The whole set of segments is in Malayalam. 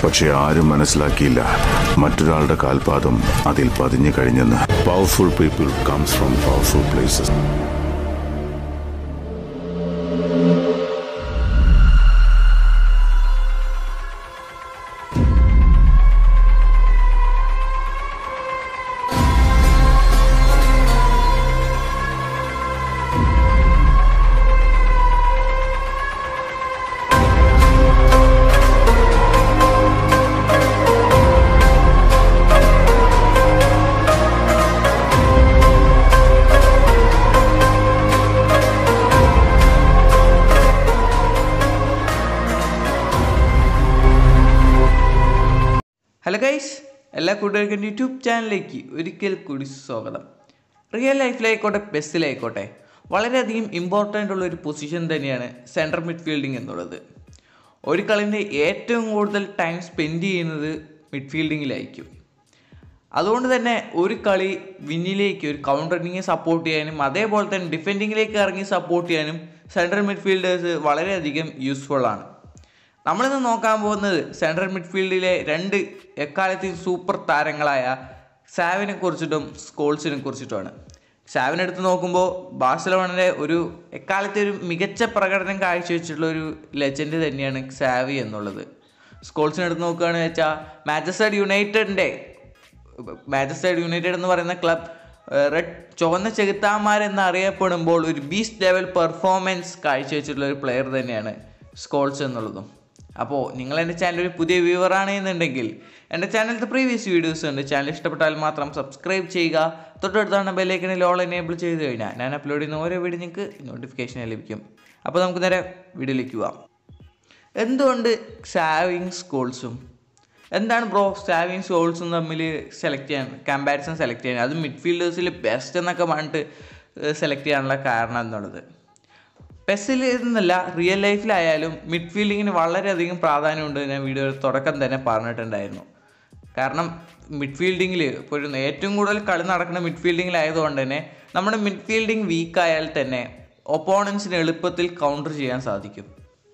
പക്ഷെ ആരും മനസ്സിലാക്കിയില്ല മറ്റൊരാളുടെ കാൽപാദം അതിൽ പതിഞ്ഞു കഴിഞ്ഞെന്ന് powerful people comes from powerful places hello guys എല്ലാ കൂട്ടുകാർക്കും യൂട്യൂബ് ചാനലിലേക്ക് ഒരിക്കൽ കൂടി സ്വാഗതം റിയൽ ലൈഫിലായിക്കോട്ടെ ബെസ്റ്റിലായിക്കോട്ടെ വളരെയധികം ഇമ്പോർട്ടൻ്റ് ഉള്ള ഒരു പൊസിഷൻ തന്നെയാണ് സെൻട്രൽ മിഡ്ഫീൽഡിംഗ് എന്നുള്ളത് ഒരു കളിൻ്റെ ഏറ്റവും കൂടുതൽ ടൈം സ്പെൻഡ് ചെയ്യുന്നത് മിഡ്ഫീൽഡിങ്ങിലായിരിക്കും അതുകൊണ്ട് തന്നെ ഒരു കളി വിന്നിലേക്ക് ഒരു കൗണ്ടറിങ്ങിനെ സപ്പോർട്ട് ചെയ്യാനും അതേപോലെ തന്നെ ഡിഫെൻഡിങ്ങിലേക്ക് ഇറങ്ങി സപ്പോർട്ട് ചെയ്യാനും സെൻട്രൽ മിഡ്ഫീൽഡേഴ്സ് വളരെയധികം യൂസ്ഫുൾ ആണ് നമ്മളിന്ന് നോക്കാൻ പോകുന്നത് സെൻട്രൽ മിഡ്ഫീൽഡിലെ രണ്ട് എക്കാലത്തെയും സൂപ്പർ താരങ്ങളായ സാവിനെ കുറിച്ചിട്ടും സ്കോൾസിനെ കുറിച്ചിട്ടുമാണ് സാവിനെ എടുത്ത് നോക്കുമ്പോൾ ബാഴ്സലോണിൻ്റെ ഒരു എക്കാലത്തെ ഒരു മികച്ച പ്രകടനം കാഴ്ചവെച്ചിട്ടുള്ള ഒരു ലെജൻഡ് തന്നെയാണ് സാവി എന്നുള്ളത് സ്കോൾസിനെ എടുത്ത് നോക്കുകയാണെന്ന് വെച്ചാൽ മാഞ്ചസ്റ്റർ യുണൈറ്റഡിൻ്റെ മാഞ്ചസ്റ്റർ യുണൈറ്റഡ് എന്ന് പറയുന്ന ക്ലബ് റെഡ് ചുവന്ന ചെകുത്താന്മാരെന്ന് അറിയപ്പെടുമ്പോൾ ഒരു ബീസ്റ്റ് ലെവൽ പെർഫോമൻസ് കാഴ്ചവെച്ചിട്ടുള്ള ഒരു പ്ലെയർ തന്നെയാണ് സ്കോൾസ് എന്നുള്ളതും അപ്പോൾ നിങ്ങൾ എൻ്റെ ചാനൽ ഒരു പുതിയ വ്യൂവർ ആണ് എന്നുണ്ടെങ്കിൽ എൻ്റെ ചാനലിലത്തെ പ്രീവിയസ് വീഡിയോസ് ഉണ്ട് ചാനൽ ഇഷ്ടപ്പെട്ടാൽ മാത്രം സബ്സ്ക്രൈബ് ചെയ്യുക തൊട്ടടുത്താണ് ബെല്ലൈക്കണിൽ ഓൾ എനേബിൾ ചെയ്ത് കഴിഞ്ഞാൽ ഞാൻ അപ്ലോഡ് ചെയ്യുന്ന ഓരോ വീഡിയോ നിങ്ങൾക്ക് നോട്ടിഫിക്കേഷൻ ലഭിക്കും അപ്പോൾ നമുക്ക് നേരെ വീഡിയോയിലേക്ക് പോവാം എന്തുകൊണ്ട് സാവിങ് സ്കോൾസും എന്താണ് ബ്രോ സാവിങ് സ്കോൾസും തമ്മിൽ സെലക്ട് ചെയ്യാൻ കമ്പാരിസൺ സെലക്ട് ചെയ്യാൻ അത് മിഡ്ഫീൽഡേഴ്സിൽ ബെസ്റ്റ് എന്നൊക്കെ പറഞ്ഞിട്ട് സെലക്ട് ചെയ്യാനുള്ള കാരണം എന്നുള്ളത് പെസ്സിൽ എന്നല്ല റിയൽ ലൈഫിലായാലും മിഡ്ഫീൽഡിങ്ങിന് വളരെയധികം പ്രാധാന്യമുണ്ട് ഞാൻ വീഡിയോ തുടക്കം തന്നെ പറഞ്ഞിട്ടുണ്ടായിരുന്നു കാരണം മിഡ്ഫീൽഡിങ്ങിൽ ഇപ്പോൾ ഒരു ഏറ്റവും കൂടുതൽ കളി നടക്കുന്ന മിഡ്ഫീൽഡിങ്ങിലായതുകൊണ്ട് തന്നെ നമ്മുടെ മിഡ്ഫീൽഡിങ് വീക്കായാൽ തന്നെ ഒപ്പോണൻസിന് എളുപ്പത്തിൽ കൗണ്ടർ ചെയ്യാൻ സാധിക്കും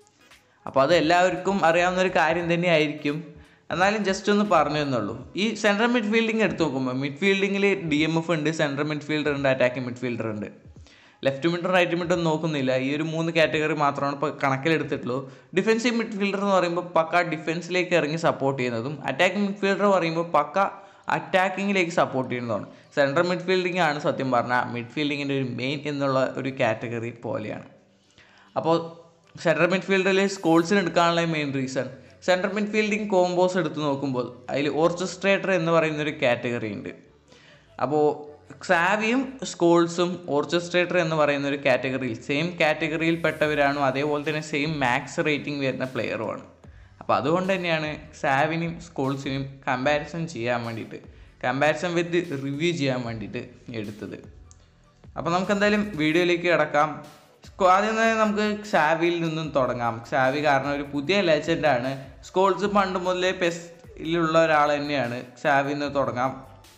അപ്പോൾ അത് എല്ലാവർക്കും അറിയാവുന്ന ഒരു കാര്യം തന്നെയായിരിക്കും എന്നാലും ജസ്റ്റ് ഒന്ന് പറഞ്ഞു എന്നുള്ളൂ ഈ സെൻട്രൽ മിഡ്ഫീൽഡിങ് എടുത്ത് നോക്കുമ്പോൾ മിഡ്ഫീൽഡിങ്ങിൽ ഡി എം എഫ് ഉണ്ട് സെൻട്രൽ മിഡ്ഫീൽഡർ ഉണ്ട് അറ്റാക്കിംഗ് മിഡ്ഫീൽഡർ ഉണ്ട് ലെഫ്റ്റ് മിഡും റൈറ്റ് മിഡും നോക്കുന്നില്ല ഈ ഒരു മൂന്ന് കാറ്റഗറി മാത്രമാണ് ഇപ്പോൾ കണക്കിലെടുത്തിട്ടുള്ളൂ ഡിഫൻസീവ് മിഡ്ഫീൽഡർ എന്ന് പറയുമ്പോൾ പക്ക ഡിഫൻസിലേക്ക് ഇറങ്ങി സപ്പോർട്ട് ചെയ്യുന്നതും അറ്റാക്കിംഗ് മിഡ്ഫീൽഡർ പറയുമ്പോൾ പക്ക അറ്റാക്കിങ്ങിലേക്ക് സപ്പോർട്ട് ചെയ്യുന്നതാണ് സെൻട്രൽ മിഡ്ഫീൽഡിംഗ് ആണ് സത്യം പറഞ്ഞാൽ മിഡ്ഫീൽഡിങ്ങിൻ്റെ ഒരു മെയിൻ എന്നുള്ള ഒരു കാറ്റഗറി പോലെയാണ് അപ്പോൾ സെൻട്രൽ മിഡ്ഫീൽഡിൽ സ്കോൾസിന് എടുക്കാനുള്ള main reason central midfielding combos എടുത്ത് നോക്കുമ്പോൾ അതിൽ ഓർക്കസ്ട്രേറ്റർ എന്ന് പറയുന്ന ഒരു കാറ്റഗറി ഉണ്ട് അപ്പോൾ സാവിയും സ്കോൾസും ഓർക്കസ്ട്രേറ്റർ എന്ന് പറയുന്ന ഒരു കാറ്റഗറിയിൽ സെയിം കാറ്റഗറിയിൽ പെട്ടവരാണ് അതേപോലെ തന്നെ സെയിം മാക്സ് റേറ്റിംഗ് വരുന്ന പ്ലെയറുമാണ് അപ്പോൾ അതുകൊണ്ട് തന്നെയാണ് സാവിനെയും സ്കോൾസിനെയും കമ്പാരിസൺ ചെയ്യാൻ വേണ്ടിയിട്ട് കമ്പാരിസൺ വിത്ത് റിവ്യൂ ചെയ്യാൻ വേണ്ടിയിട്ട് എടുത്തത് അപ്പോൾ നമുക്ക് എന്തായാലും വീഡിയോയിലേക്ക് കിടക്കാം സ്കോ- ആദ്യം തന്നെ നമുക്ക് സാവിയിൽ നിന്നും തുടങ്ങാം സാവി കാരണം ഒരു പുതിയ ലെജൻഡാണ് സ്കോൾസ് പണ്ട് മുതലേ പെസ്റ്റിലുള്ള ഒരാൾ തന്നെയാണ് സാവിൽ നിന്ന് തുടങ്ങാം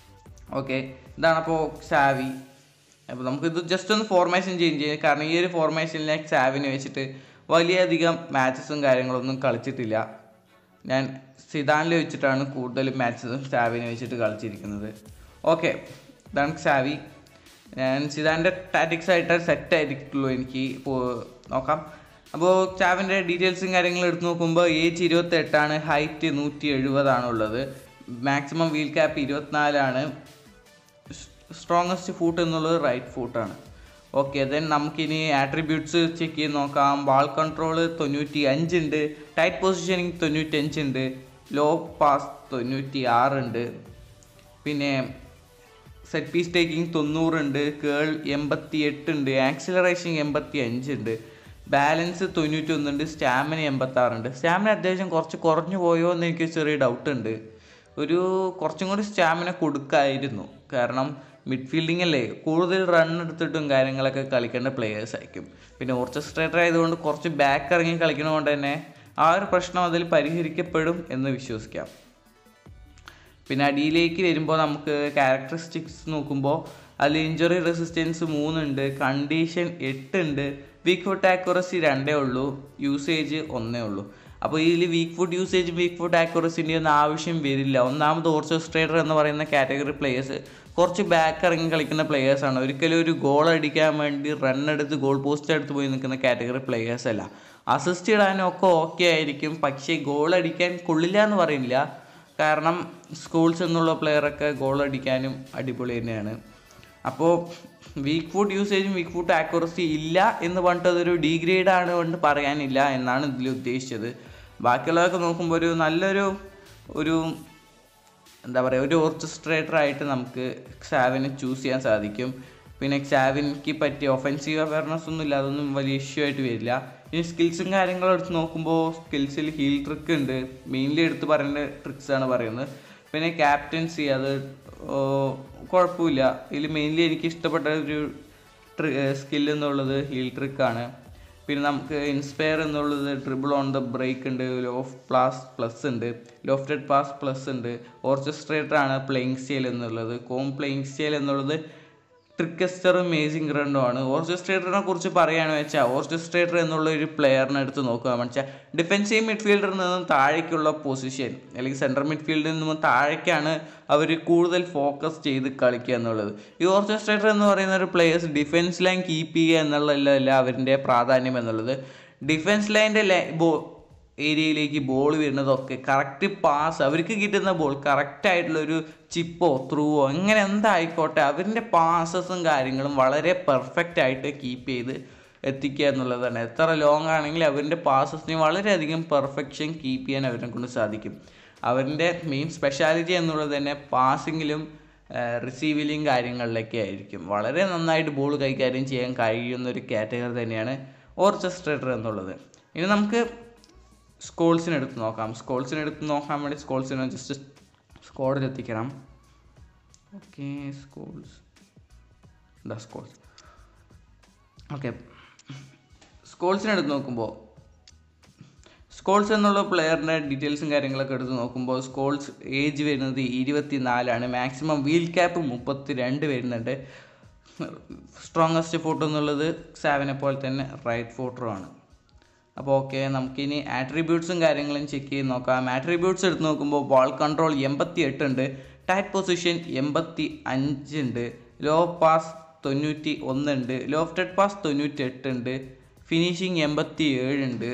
ഓക്കെ ഇതാണപ്പോൾ സാവി അപ്പോൾ നമുക്കിത് ജസ്റ്റ് ഒന്ന് ഫോർമേഷൻ ചേഞ്ച് ചെയ്യാം കാരണം ഈ ഒരു ഫോർമേഷനിലെ സാവിനെ വെച്ചിട്ട് വലിയധികം മാച്ചസും കാര്യങ്ങളൊന്നും കളിച്ചിട്ടില്ല ഞാൻ സിദാനിൽ വെച്ചിട്ടാണ് കൂടുതലും മാച്ചസും സാവിനെ വെച്ചിട്ട് കളിച്ചിരിക്കുന്നത് ഓക്കെ ഇതാണ് സാവി ഞാൻ സിദാൻ്റെ ടാറ്റിക്സ് ആയിട്ട് സെറ്റ് ആയിരിക്കുള്ളൂ എനിക്ക് ഇപ്പോൾ നോക്കാം അപ്പോൾ ചാവിൻ്റെ ഡീറ്റെയിൽസും കാര്യങ്ങളും എടുത്ത് നോക്കുമ്പോൾ ഏജ് ഇരുപത്തെട്ടാണ് ഹൈറ്റ് നൂറ്റി എഴുപതാണ് ഉള്ളത് മാക്സിമം വീൽ ക്യാപ്പ് ഇരുപത്തിനാലാണ് സ്ട്രോങ്ങസ്റ്റ് ഫൂട്ട് എന്നുള്ളത് റൈറ്റ് ഫൂട്ടാണ് ഓക്കെ ദെൻ നമുക്കിനി ആട്രിബ്യൂട്ട്സ് ചെക്ക് ചെയ്ത് നോക്കാം ബാൾ കൺട്രോൾ തൊണ്ണൂറ്റി അഞ്ചുണ്ട് ടൈറ്റ് പൊസിഷനിങ് തൊണ്ണൂറ്റഞ്ചുണ്ട് ലോ പാസ് തൊണ്ണൂറ്റി ആറുണ്ട് പിന്നെ സെറ്റ് പീസ് ടേക്കിംഗ് തൊണ്ണൂറുണ്ട് കേൾ എൺപത്തി എട്ടുണ്ട് ആക്സിലറേഷൻ എൺപത്തി അഞ്ചുണ്ട് ബാലൻസ് തൊണ്ണൂറ്റി ഒന്നുണ്ട് സ്റ്റാമിന എൺപത്താറുണ്ട് സ്റ്റാമിന അത്യാവശ്യം കുറച്ച് കുറഞ്ഞു പോയോ എന്ന് എനിക്ക് ചെറിയ ഡൗട്ട് ഉണ്ട് ഒരു കുറച്ചും കൂടി സ്റ്റാമിന കൊടുക്കായിരുന്നു കാരണം മിഡ്ഫീൽഡിംഗ് അല്ലേ കൂടുതൽ റൺ എടുത്തിട്ടും കാര്യങ്ങളൊക്കെ കളിക്കേണ്ട പ്ലേയേഴ്സ് ആയിരിക്കും പിന്നെ ഓർക്കസ്ട്രേറ്റർ ആയതുകൊണ്ട് കുറച്ച് ബാക്ക് ഇറങ്ങി കളിക്കുന്നതുകൊണ്ട് തന്നെ ആ ഒരു പ്രശ്നം അതിൽ പരിഹരിക്കപ്പെടും എന്ന് വിശ്വസിക്കാം പിന്നെ അടിയിലേക്ക് വരുമ്പോൾ നമുക്ക് ക്യാരക്ടറിസ്റ്റിക്സ് നോക്കുമ്പോൾ അതിൽ ഇഞ്ചുറി റെസിസ്റ്റൻസ് മൂന്നുണ്ട് കണ്ടീഷൻ എട്ടുണ്ട് വീക്ക് ഫുട്ട് ആക്യുറസി രണ്ടേ ഉള്ളൂ യൂസേജ് ഒന്നേ ഉള്ളൂ അപ്പോൾ ഇതിൽ weak foot usage weak foot ആക്യുറസിൻ്റെ ഒന്നും ആവശ്യം വരില്ല ഒന്നാമത് ഓർച്ചസ്ട്രേറ്റർ എന്ന് പറയുന്ന കാറ്റഗറി പ്ലേയേഴ്സ് കുറച്ച് ബാക്ക് ഇറങ്ങി കളിക്കുന്ന പ്ലേയേഴ്സാണ് ഒരിക്കലും ഒരു ഗോൾ അടിക്കാൻ വേണ്ടി റൺ എടുത്ത് ഗോൾ പോസ്റ്റ് എടുത്ത് പോയി നിൽക്കുന്ന കാറ്റഗറി പ്ലേയേഴ്സ് അല്ല അസിസ്റ്റ് ഇടാനും ഒക്കെ ഓക്കെ ആയിരിക്കും പക്ഷേ ഗോൾ അടിക്കാൻ കൊള്ളില്ല എന്ന് പറയുന്നില്ല കാരണം സ്കൂൾസ് എന്നുള്ള പ്ലെയറൊക്കെ ഗോൾ അടിക്കാനും അടിപൊളി തന്നെയാണ് അപ്പോൾ വീക്ക് ഫുഡ് യൂസേജും വീക്ക് ഫുഡ് ആക്യുറസി ഇല്ല എന്ന് പറഞ്ഞിട്ട് അതൊരു ഡീഗ്രേഡ് ആണ് കൊണ്ട് പറയാനില്ല എന്നാണ് ഇതിൽ ഉദ്ദേശിച്ചത് ബാക്കിയുള്ളതൊക്കെ നോക്കുമ്പോൾ ഒരു നല്ലൊരു ഒരു എന്താ പറയുക ഒരു ഓർക്കസ്ട്രേറ്റർ ആയിട്ട് നമുക്ക് ക്സാവിനെ ചൂസ് ചെയ്യാൻ സാധിക്കും പിന്നെ ക്സാവിൻക്ക് പറ്റിയ ഒഫൻസീവ് അവയർനെസ് ഒന്നും ഇല്ല അതൊന്നും വലിയ ഇഷ്യൂ ആയിട്ട് വരില്ല ഇനി സ്കിൽസും കാര്യങ്ങളും എടുത്ത് നോക്കുമ്പോൾ സ്കിൽസിൽ ഹീൽ ട്രിക്ക് ഉണ്ട് മെയിൻലി എടുത്ത് പറയേണ്ട ട്രിക്സ് ആണ് പറയുന്നത് പിന്നെ ക്യാപ്റ്റൻസി അത് ഓ, കുഴപ്പമില്ല ഇതിൽ മെയിൻലി എനിക്ക് ഇഷ്ടപ്പെട്ട ഒരു സ്കിൽ എന്നുള്ളത് ഹീൽ ട്രിക്കാണ് പിന്നെ നമുക്ക് ഇൻസ്പയർ എന്നുള്ളത് ട്രിപ്പിൾ ഓൺ ദ ബ്രേക്ക് ഉണ്ട് ലോഫ് പ്ലാസ് പ്ലസ് ഉണ്ട് ലോഫ്റ്റഡ് പാസ് പ്ലസ് ഉണ്ട് ഓർക്കസ്ട്രേറ്റർ ആണ് പ്ലേയിങ് സ്റ്റൈൽ എന്നുള്ളത് കോം പ്ലേയിങ് സ്റ്റൈൽ എന്നുള്ളത് ട്രിക്കസ്റ്ററും മേസിംഗ് റണ്ണും ആണ് ഓർക്കസ്ട്രേറ്ററിനെ കുറിച്ച് പറയുകയാണെന്ന് വെച്ചാൽ ഓർക്കസ്ട്രേറ്റർ എന്നുള്ള ഒരു പ്ലെയറിനെ എടുത്ത് നോക്കുകയാണെന്ന് വെച്ചാൽ ഡിഫെൻസീവ് മിഡ്ഫീൽഡറിൽ നിന്നും താഴേക്കുള്ള പൊസിഷൻ അല്ലെങ്കിൽ സെൻട്രൽ മിഡ്ഫീൽഡിൽ നിന്നും താഴേക്കാണ് അവർ കൂടുതൽ ഫോക്കസ് ചെയ്ത് കളിക്കുക എന്നുള്ളത് ഈ ഓർക്കസ്ട്രേറ്റർ എന്ന് പറയുന്ന ഒരു പ്ലേയേഴ്സ് ഡിഫൻസ് ലൈൻ കീപ്പ് ചെയ്യുക എന്നുള്ളതല്ല അവരുടെ പ്രാധാന്യം എന്നുള്ളത് ഡിഫൻസ് ലൈൻ്റെ ബോ ഏരിയയിലേക്ക് ബോൾ വരുന്നതൊക്കെ കറക്റ്റ് പാസ് അവർക്ക് കിട്ടുന്ന ബോൾ കറക്റ്റ് ആയിട്ടുള്ളൊരു ചിപ്പോ ത്രൂവോ അങ്ങനെ എന്തായിക്കോട്ടെ അവരുടെ പാസസും കാര്യങ്ങളും വളരെ പെർഫെക്റ്റ് ആയിട്ട് കീപ്പ് ചെയ്ത് എത്തിക്കുക എന്നുള്ളതാണ് എത്ര ലോങ് ആണെങ്കിലും അവരുടെ പാസസിന് വളരെയധികം പെർഫെക്ഷൻ കീപ്പ് ചെയ്യാൻ അവരെ കൊണ്ട് സാധിക്കും അവരുടെ മെയിൻ സ്പെഷ്യാലിറ്റി എന്നുള്ളത് തന്നെ പാസിങ്ങിലും റിസീവിലും കാര്യങ്ങളിലൊക്കെ ആയിരിക്കും വളരെ നന്നായിട്ട് ബോൾ കൈകാര്യം ചെയ്യാൻ കഴിയുന്ന ഒരു കാറ്റഗറി തന്നെയാണ് ഓർക്കസ്ട്രേറ്റർ എന്നുള്ളത് ഇനി നമുക്ക് സ്കോൾസിന് എടുത്ത് നോക്കാം സ്കോൾസിന് എടുത്ത് നോക്കാൻ വേണ്ടി സ്കോൾസിനെ ജസ്റ്റ് സ്കോഡിൽ എത്തിക്കണം ഓക്കെ സ്കോൾസ് എന്താ സ്കോൾസ് ഓക്കെ സ്കോൾസിനെ എടുത്ത് നോക്കുമ്പോൾ സ്കോൾസ് എന്നുള്ള പ്ലെയറിൻ്റെ ഡീറ്റെയിൽസും കാര്യങ്ങളൊക്കെ എടുത്ത് നോക്കുമ്പോൾ സ്കോൾസ് ഏജ് വരുന്നത് ഇരുപത്തി നാലാണ് മാക്സിമം വീൽ ക്യാപ്പ് മുപ്പത്തി രണ്ട് വരുന്നുണ്ട് സ്ട്രോങ്ങസ്റ്റ് ഫോട്ടോ എന്നുള്ളത് സാവിനെ പോലെ തന്നെ റൈറ്റ് ഫോട്ടറുമാണ് അപ്പോൾ ഓക്കെ നമുക്കിനി ആട്രിബ്യൂട്ട്സും കാര്യങ്ങളും ചെക്ക് ചെയ്ത് നോക്കാം ആട്രിബ്യൂട്ട്സ് എടുത്ത് നോക്കുമ്പോൾ വാൾ കൺട്രോൾ എൺപത്തി എട്ട് ഉണ്ട് ടൈറ്റ് പൊസിഷൻ എൺപത്തി അഞ്ച് ഉണ്ട് ലോ പാസ് തൊണ്ണൂറ്റി ഒന്നുണ്ട് ലോഫ്റ്റഡ് പാസ് തൊണ്ണൂറ്റി എട്ട് ഉണ്ട് ഫിനിഷിങ് എൺപത്തി ഏഴ് ഉണ്ട്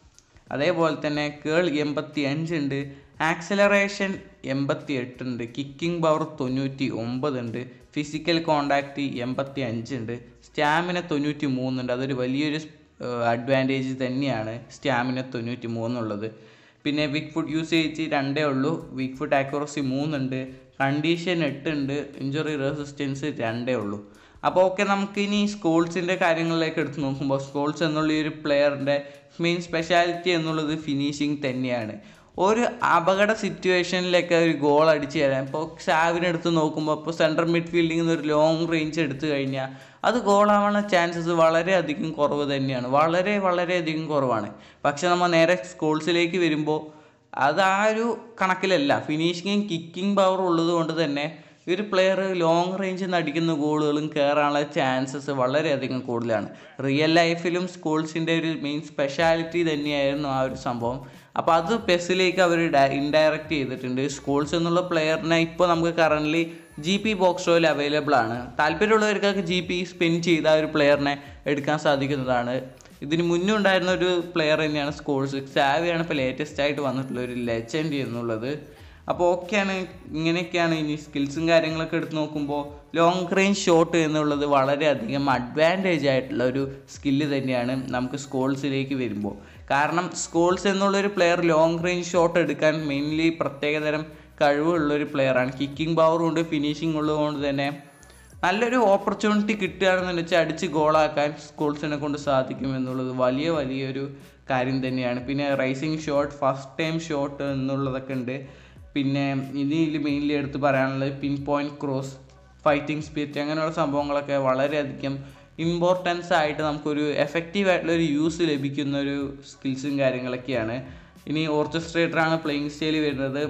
അതേപോലെ തന്നെ കേൾ എൺപത്തി അഞ്ച് ഉണ്ട് ആക്സലറേഷൻ എൺപത്തി എട്ട് ഉണ്ട് കിക്കിംഗ് പവർ തൊണ്ണൂറ്റി ഒമ്പത് ഉണ്ട് ഫിസിക്കൽ കോണ്ടാക്റ്റ് എൺപത്തി അഞ്ച് ഉണ്ട് സ്റ്റാമിന തൊണ്ണൂറ്റി മൂന്നുണ്ട് അതൊരു വലിയൊരു അഡ്വാൻറ്റേജ് തന്നെയാണ് സ്റ്റാമിന തൊണ്ണൂറ്റി മൂന്നുള്ളത് പിന്നെ വീക്ക് ഫുഡ് യൂസേജ് രണ്ടേ ഉള്ളൂ വീക്ക് ഫുഡ് ആക്യുറസി മൂന്നുണ്ട് കണ്ടീഷൻ എട്ടുണ്ട് ഇഞ്ചുറി റെസിസ്റ്റൻസ് രണ്ടേ ഉള്ളൂ അപ്പോൾ ഓക്കെ നമുക്ക് ഇനി സ്കോൾസിൻ്റെ കാര്യങ്ങളിലേക്ക് എടുത്ത് നോക്കുമ്പോൾ സ്കോൾസ് എന്നുള്ള ഈ ഒരു പ്ലെയറിൻ്റെ മെയിൻ സ്പെഷ്യാലിറ്റി എന്നുള്ളത് ഫിനിഷിങ് തന്നെയാണ് ഒരു അപകട സിറ്റുവേഷനിലൊക്കെ ഒരു ഗോൾ അടിച്ചു തരാൻ ഇപ്പോൾ ഷാവിനെടുത്ത് നോക്കുമ്പോൾ ഇപ്പോൾ സെൻട്രൽ മിഡ്ഫീൽഡിൽ നിന്ന് ഒരു ലോങ് റേഞ്ച് എടുത്തു കഴിഞ്ഞാൽ അത് ഗോളാവാനുള്ള ചാൻസസ് വളരെയധികം കുറവ് തന്നെയാണ് വളരെ വളരെയധികം കുറവാണ് പക്ഷെ നമ്മൾ നേരെ സ്കോൾസിലേക്ക് വരുമ്പോൾ അത് ആ ഒരു കണക്കിലല്ല ഫിനിഷിങ്ങും കിക്കിംഗ് പവർ ഉള്ളത് കൊണ്ട് തന്നെ ഈ ഒരു പ്ലെയർ ലോങ് റേഞ്ചിൽ നിന്ന് അടിക്കുന്ന ഗോളുകളും കയറാനുള്ള ചാൻസസ് വളരെയധികം കൂടുതലാണ് റിയൽ ലൈഫിലും സ്കൂൾസിൻ്റെ ഒരു മെയിൻ സ്പെഷ്യാലിറ്റി തന്നെയായിരുന്നു ആ ഒരു സംഭവം അപ്പോൾ അത് പെസ്സിലേക്ക് അവർ ഇൻഡയറക്റ്റ് ചെയ്തിട്ടുണ്ട് സ്കൂൾസ് എന്നുള്ള പ്ലെയറിനെ ഇപ്പോൾ നമുക്ക് കറൻ്റ്ലി ജി പി ബോക്സ് ഷോയിൽ അവൈലബിൾ ആണ് താല്പര്യമുള്ളവർക്കൊക്കെ ജി പി സ്പിൻ ചെയ്ത ആ ഒരു പ്ലെയറിനെ എടുക്കാൻ സാധിക്കുന്നതാണ് ഇതിന് മുന്നേ ഉണ്ടായിരുന്ന ഒരു പ്ലെയർ തന്നെയാണ് സ്കോൾസ് സാവിയാണ് ഇപ്പോൾ ലേറ്റസ്റ്റ് ആയിട്ട് വന്നിട്ടുള്ള ഒരു ലെജൻഡ് എന്നുള്ളത് അപ്പോൾ ഓക്കെയാണ് ഇങ്ങനെയൊക്കെയാണ് ഇനി സ്കിൽസും കാര്യങ്ങളൊക്കെ എടുത്ത് നോക്കുമ്പോൾ ലോങ് റേഞ്ച് ഷോട്ട് എന്നുള്ളത് വളരെയധികം അഡ്വാൻറ്റേജ് ആയിട്ടുള്ള ഒരു സ്കില്ല് തന്നെയാണ് നമുക്ക് സ്കോൾസിലേക്ക് വരുമ്പോൾ കാരണം സ്കോൾസ് എന്നുള്ളൊരു പ്ലെയർ ലോങ് റേഞ്ച് ഷോട്ട് എടുക്കാൻ മെയിൻലി പ്രത്യേകതരം കഴിവുള്ളൊരു പ്ലെയറാണ് കിക്കിംഗ് പവറും ഉണ്ട് ഫിനിഷിംഗ് ഉള്ളതുകൊണ്ട് തന്നെ നല്ലൊരു ഓപ്പർച്യൂണിറ്റി കിട്ടുകയാണെന്ന് വെച്ചാൽ അടിച്ച് ഗോളാക്കാൻ സ്കൂൾസിനെ കൊണ്ട് സാധിക്കും എന്നുള്ളത് വലിയ വലിയൊരു കാര്യം തന്നെയാണ് പിന്നെ rising shot first time shot എന്നുള്ളതൊക്കെ ഉണ്ട് പിന്നെ ഇതിൽ മെയിൻലി എടുത്ത് പറയാനുള്ളത് pinpoint cross fighting spirit അങ്ങനെയുള്ള സംഭവങ്ങളൊക്കെ വളരെയധികം ഇമ്പോർട്ടൻസ് ആയിട്ട് നമുക്കൊരു എഫക്റ്റീവ് ആയിട്ടുള്ള ഒരു യൂസ് ലഭിക്കുന്ന ഒരു സ്കിൽസും കാര്യങ്ങളൊക്കെയാണ് ഇനി ഓർക്കസ്ട്രേറ്ററാണ് പ്ലേയിങ് സ്റ്റൈൽ വരുന്നത്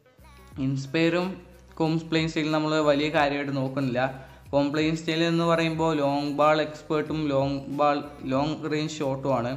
ഇൻസ്പയറും കോംപ്ലെയിൻ സ്റ്റൈൽ നമ്മൾ വലിയ കാര്യമായിട്ട് നോക്കുന്നില്ല കോംപ്ലെയിൻ സ്റ്റൈൽ എന്ന് പറയുമ്പോൾ ലോങ് ബാൾ എക്സ്പേർട്ടും ലോങ് ബാൾ ലോങ് റേഞ്ച് ഷോട്ടുമാണ്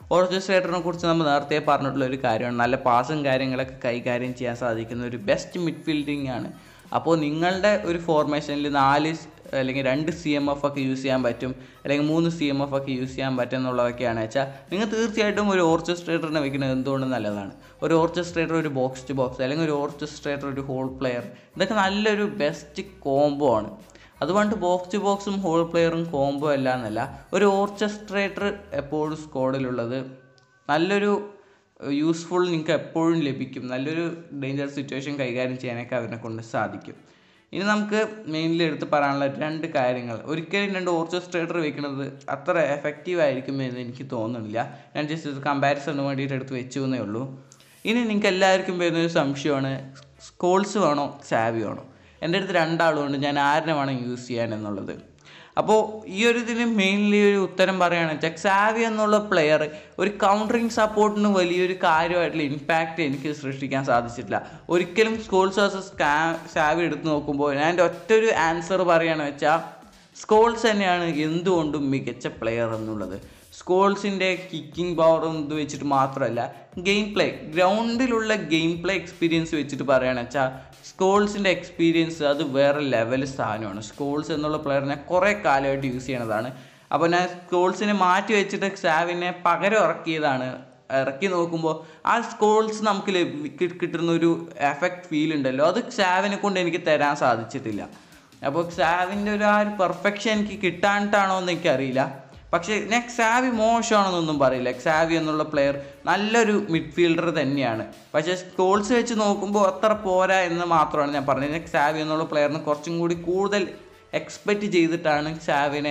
ഓർക്കസ്ട്രേറ്ററിനെ കുറിച്ച് നമ്മൾ നേരത്തെ പറഞ്ഞിട്ടുള്ള ഒരു കാര്യമാണ് നല്ല പാസും കാര്യങ്ങളൊക്കെ കൈകാര്യം ചെയ്യാൻ സാധിക്കുന്ന ഒരു ബെസ്റ്റ് മിഡ്ഫീൽഡിംഗ് ആണ് അപ്പോൾ നിങ്ങളുടെ ഒരു ഫോർമേഷനിൽ നാല് സ് അല്ലെങ്കിൽ രണ്ട് സി എം എഫ് ഒക്കെ യൂസ് ചെയ്യാൻ പറ്റും അല്ലെങ്കിൽ മൂന്ന് സി എം എഫ് ഒക്കെ യൂസ് ചെയ്യാൻ പറ്റും എന്നുള്ളതൊക്കെയാണ് വെച്ചാൽ നിങ്ങൾ തീർച്ചയായിട്ടും ഒരു ഓർക്കസ്ട്രേറ്ററിനെ വെക്കുന്നത് എന്തുകൊണ്ട് നല്ലതാണ് ഒരു ഓർക്കസ്ട്രേറ്റർ ഒരു ബോക്സ് ടു ബോക്സ് അല്ലെങ്കിൽ ഒരു ഓർക്കസ്ട്രേറ്റർ ഒരു ഹോൾ പ്ലെയർ ഇതൊക്കെ നല്ലൊരു ബെസ്റ്റ് കോംബോ ആണ് അതുകൊണ്ട് ബോക്സ് ടു ബോക്സും ഹോൾ പ്ലെയറും കോംബോ അല്ല എന്നല്ല ഒരു ഓർക്കസ്ട്രേറ്റർ എപ്പോഴും സ്കോഡിലുള്ളത് നല്ലൊരു യൂസ്ഫുൾ നിങ്ങൾക്ക് എപ്പോഴും ലഭിക്കും നല്ലൊരു ഡേഞ്ചർ സിറ്റുവേഷൻ കൈകാര്യം ചെയ്യാനൊക്കെ അവരെ കൊണ്ട് സാധിക്കും ഇനി നമുക്ക് മെയിൻലി എടുത്ത് പറയാനുള്ള രണ്ട് കാര്യങ്ങൾ ഒരിക്കലും രണ്ട് ഓർക്കസ്ട്രേറ്റർ വെക്കുന്നത് അത്ര എഫക്റ്റീവ് ആയിരിക്കും എന്ന് എനിക്ക് തോന്നുന്നില്ല ഞാൻ ജസ്റ്റ് ഒരു കമ്പാരിസണിന് വേണ്ടിയിട്ട് എടുത്ത് വെച്ചു എന്നേ ഉള്ളൂ ഇനി നിങ്ങൾക്ക് എല്ലാവർക്കും വരുന്നൊരു സംശയമാണ് സ്കോൾസ് വേണോ സാവി വേണോ എൻ്റെ അടുത്ത് രണ്ടാളുണ്ട് ഞാൻ ആരിനെ വേണം യൂസ് ചെയ്യാൻ എന്നുള്ളത് അപ്പോൾ ഈ ഒരു ഇതിന് മെയിൻലി ഒരു ഉത്തരം പറയുകയാണെന്ന് വെച്ചാൽ സാവി എന്നുള്ള പ്ലെയർ ഒരു കൗണ്ടറിങ് സപ്പോർട്ടിന് വലിയൊരു കാര്യമായിട്ടുള്ള ഇമ്പാക്റ്റ് എനിക്ക് സൃഷ്ടിക്കാൻ സാധിച്ചിട്ടില്ല ഒരിക്കലും സ്കോൾസ് വേഴ്സസ് സാവി എടുത്ത് നോക്കുമ്പോൾ ഞാൻ എൻ്റെ ഒറ്റ ഒരു ആൻസർ പറയുകയാണെന്ന് വെച്ചാൽ സ്കോൾസ് തന്നെയാണ് എന്തുകൊണ്ടും മികച്ച പ്ലെയർ എന്നുള്ളത് സ്കോൾസിൻ്റെ കിക്കിംഗ് പവറും ഇത് വെച്ചിട്ട് മാത്രമല്ല ഗെയിം പ്ലേ ഗ്രൗണ്ടിലുള്ള ഗെയിം പ്ലേ എക്സ്പീരിയൻസ് വെച്ചിട്ട് പറയുകയാണെന്ന് വെച്ചാൽ സ്കോൾസിൻ്റെ എക്സ്പീരിയൻസ് അത് വേറെ ലെവൽ സാധനമാണ് സ്കോൾസ് എന്നുള്ള പ്ലെയറിനെ കുറേ കാലമായിട്ട് യൂസ് ചെയ്യണതാണ് അപ്പോൾ ഞാൻ സ്കോൾസിനെ മാറ്റി വെച്ചിട്ട് സാവിനെ പകരം ഇറക്കിയതാണ് ഇറക്കി നോക്കുമ്പോൾ ആ സ്കോൾസ് നമുക്ക് ലഭി- കി- കിട്ടുന്ന ഒരു എഫക്റ്റ് ഫീൽ ഉണ്ടല്ലോ അത് സാവിനെ കൊണ്ട് എനിക്ക് തരാൻ സാധിച്ചിട്ടില്ല അപ്പോൾ സാവിൻ്റെ ഒരു ആ ഒരു പെർഫെക്ഷൻ എനിക്ക് കിട്ടാനിട്ടാണോ എന്ന് എനിക്കറിയില്ല പക്ഷേ ഞാൻ സാവി മോശമാണെന്നൊന്നും പറയില്ല സാവി എന്നുള്ള പ്ലെയർ നല്ലൊരു മിഡ്ഫീൽഡർ തന്നെയാണ് പക്ഷേ സ്കോൾസ് വെച്ച് നോക്കുമ്പോൾ അത്ര പോരാ എന്ന് മാത്രമാണ് ഞാൻ പറഞ്ഞത് ഞാൻ സാവി എന്നുള്ള പ്ലെയറിന് കുറച്ചും കൂടി കൂടുതൽ എക്സ്പെക്റ്റ് ചെയ്തിട്ടാണ് സാവിനെ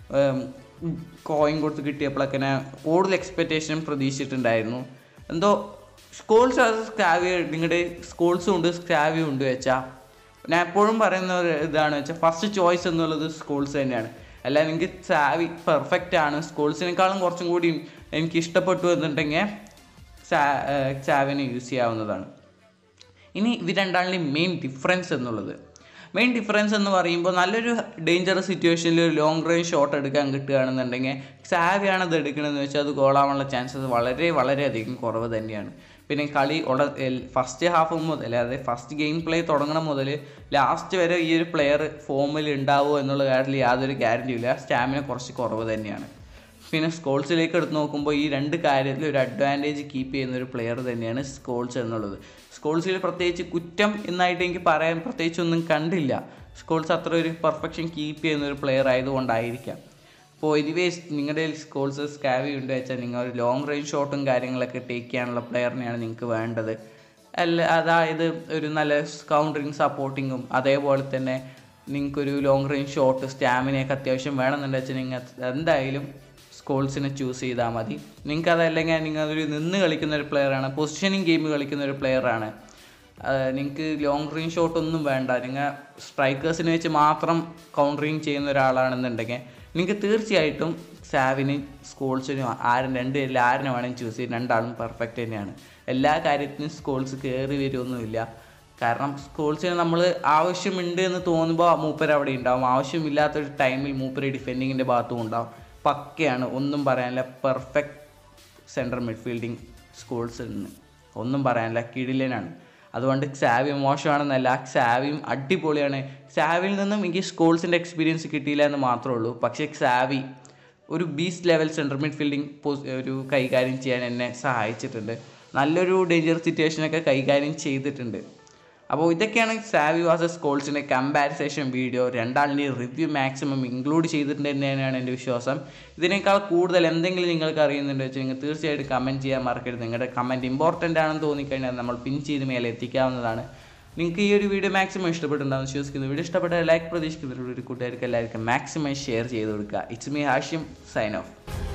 കോയിൻ കൊടുത്ത് കിട്ടിയപ്പോഴൊക്കെ ഞാൻ കൂടുതൽ എക്സ്പെക്റ്റേഷൻ പ്രതീക്ഷിച്ചിട്ടുണ്ടായിരുന്നു എന്തോ സ്കോൾസ് സ്കാവി നിങ്ങളുടെ സ്കോൾസും ഉണ്ട് സ്കാവിയും ഉണ്ട് വെച്ചാൽ ഞാൻ എപ്പോഴും പറയുന്ന ഒരു ഇതാണ് വെച്ചാൽ ഫസ്റ്റ് ചോയ്സ് എന്നുള്ളത് സ്കൂൾസ് തന്നെയാണ് അല്ല എനിക്ക് സാവി പെർഫെക്റ്റ് ആണ് സ്കൂൾസിനേക്കാളും കുറച്ചും കൂടി എനിക്ക് ഇഷ്ടപ്പെട്ടു എന്നുണ്ടെങ്കിൽ സാവിനെ യൂസ് ചെയ്യാവുന്നതാണ് ഇനി ഇവ രണ്ടാളുടെയും മെയിൻ ഡിഫറൻസ് എന്നുള്ളത് മെയിൻ ഡിഫറൻസ് എന്ന് പറയുമ്പോൾ നല്ലൊരു ഡേഞ്ചറസ് സിറ്റുവേഷനിൽ ഒരു ലോങ് റേഞ്ച് ഷോട്ട് എടുക്കാൻ കിട്ടുകയാണെന്നുണ്ടെങ്കിൽ സാവിയാണ് അത് എടുക്കണമെന്ന് വെച്ചാൽ അത് ഗോളാവാനുള്ള ചാൻസസ് വളരെ വളരെയധികം കുറവ് തന്നെയാണ് പിന്നെ കളി ഉട ഫസ്റ്റ് ഹാഫ് മുതൽ അതായത് ഫസ്റ്റ് ഗെയിം പ്ലേ തുടങ്ങണം മുതൽ ലാസ്റ്റ് വരെ ഈ ഒരു പ്ലെയർ ഫോമിൽ ഉണ്ടാവുമോ എന്നുള്ള കാര്യത്തിൽ യാതൊരു ഗ്യാരണ്ടിയും ഇല്ല സ്റ്റാമിന കുറച്ച് കുറവ് തന്നെയാണ് പിന്നെ സ്കോൾസിലേക്ക് എടുത്ത് നോക്കുമ്പോൾ ഈ രണ്ട് കാര്യത്തിൽ ഒരു അഡ്വാൻറ്റേജ് കീപ്പ് ചെയ്യുന്ന ഒരു പ്ലെയർ തന്നെയാണ് സ്കോൾസ് എന്നുള്ളത് സ്കോൾസിൽ പ്രത്യേകിച്ച് കുറ്റം എന്നായിട്ട് എനിക്ക് പറയാൻ പ്രത്യേകിച്ചൊന്നും കണ്ടില്ല സ്കോൾസ് അത്ര ഒരു പെർഫെക്ഷൻ കീപ്പ് ചെയ്യുന്ന ഒരു പ്ലെയർ ആയതുകൊണ്ടായിരിക്കാം അപ്പോൾ എനിവേസ് നിങ്ങളുടെ സ്കോൾസ് സ്കാവി ഉണ്ട് വെച്ചാൽ നിങ്ങൾ ഒരു ലോങ് റേഞ്ച് ഷോട്ടും കാര്യങ്ങളൊക്കെ ടേക്ക് ചെയ്യാനുള്ള പ്ലെയറിനെയാണ് നിങ്ങൾക്ക് വേണ്ടത് അല്ല അതായത് ഒരു നല്ല കൗണ്ടറിങ് സപ്പോർട്ടിങ്ങും അതേപോലെ തന്നെ നിങ്ങൾക്കൊരു ലോങ് റേഞ്ച് ഷോട്ട് സ്റ്റാമിനയൊക്കെ അത്യാവശ്യം വേണമെന്നുണ്ടെന്ന് വെച്ചാൽ നിങ്ങൾ എന്തായാലും സ്കോൾസിനെ ചൂസ് ചെയ്താൽ മതി നിങ്ങൾക്ക് അതല്ലെങ്കിൽ നിങ്ങൾ ഒരു നിന്ന് കളിക്കുന്ന ഒരു പ്ലെയറാണ് പൊസിഷനിങ് ഗെയിം കളിക്കുന്ന ഒരു പ്ലെയറാണ് നിങ്ങൾക്ക് ലോങ് റേഞ്ച് ഷോട്ട് ഒന്നും വേണ്ട നിങ്ങൾ സ്ട്രൈക്കേഴ്സിനെ വെച്ച് മാത്രം കൗണ്ടറിങ് ചെയ്യുന്ന ഒരാളാണെന്നുണ്ടെങ്കിൽ നിങ്ങൾക്ക് തീർച്ചയായിട്ടും സാവിനും സ്കോൾസിനും ആരും രണ്ട് പേരിൽ ആരിനെ വേണമെങ്കിൽ ചൂസ് ചെയ്യും രണ്ടാളും പെർഫെക്റ്റ് തന്നെയാണ് എല്ലാ കാര്യത്തിനും സ്കോൾസ് കയറി വരുമൊന്നുമില്ല കാരണം സ്കോൾസിന് നമ്മൾ ആവശ്യമുണ്ട് എന്ന് തോന്നുമ്പോൾ മൂപ്പർ അവിടെ ഉണ്ടാവും ആവശ്യമില്ലാത്തൊരു ടൈമിൽ മൂപ്പര് ഡിഫെൻഡിങ്ങിൻ്റെ ഭാഗത്തും ഉണ്ടാവും പക്കയാണ് ഒന്നും പറയാനില്ല പെർഫെക്റ്റ് സെൻട്രൽ മിഡ്ഫീൽഡിങ് സ്കൂൾസിൽ നിന്ന് ഒന്നും പറയാനില്ല കിടിലനാണ് അതുകൊണ്ട് സാവി മോശമാണെന്നല്ല സാവിയും അടിപൊളിയാണ് സാവിയിൽ നിന്നും എനിക്ക് സ്കൂൾസിൻ്റെ എക്സ്പീരിയൻസ് കിട്ടിയില്ല എന്ന് മാത്രമേ ഉള്ളൂ പക്ഷേ സാവി ഒരു ബീസ് ലെവൽ സെൻട്രൽ മിഡ്ഫീൽഡിങ് ഒരു കൈകാര്യം ചെയ്യാൻ എന്നെ സഹായിച്ചിട്ടുണ്ട് നല്ലൊരു ഡേഞ്ചർ സിറ്റുവേഷനൊക്കെ കൈകാര്യം ചെയ്തിട്ടുണ്ട് അപ്പോൾ ഇതൊക്കെയാണ് സാവി വാസസ് കോൾസിൻ്റെ കമ്പാരിസേഷൻ വീഡിയോ രണ്ടാളിൻ്റെയും റിവ്യൂ മാക്സിമം ഇൻക്ലൂഡ് ചെയ്തിട്ടുണ്ട് തന്നെയാണ് എൻ്റെ വിശ്വാസം ഇതിനേക്കാൾ കൂടുതൽ എന്തെങ്കിലും നിങ്ങൾക്ക് അറിയുന്നുണ്ട് വെച്ചാൽ നിങ്ങൾ തീർച്ചയായിട്ടും കമൻറ്റ് ചെയ്യാൻ മറക്കരുത് നിങ്ങളുടെ കമൻറ്റ് ഇമ്പോർട്ടൻ്റ് ആണെന്ന് തോന്നിക്കഴിഞ്ഞാൽ നമ്മൾ പിൻ ചെയ്ത് മേലെ എത്തിക്കാവുന്നതാണ് നിങ്ങൾക്ക് ഈ ഒരു വീഡിയോ മാക്സിമം ഇഷ്ടപ്പെട്ടുണ്ടാവും വിശ്വസിക്കുന്നു വീഡിയോ ഇഷ്ടപ്പെട്ട ലൈക്ക് പ്രതീക്ഷിക്കുന്നവരുടെ ഒരു കൂട്ടുകാർക്ക് എല്ലാവർക്കും മാക്സിമം ഷെയർ ചെയ്ത് കൊടുക്കുക ഇറ്റ്സ് മീ ഹാഷ്യം സൈൻ ഓഫ്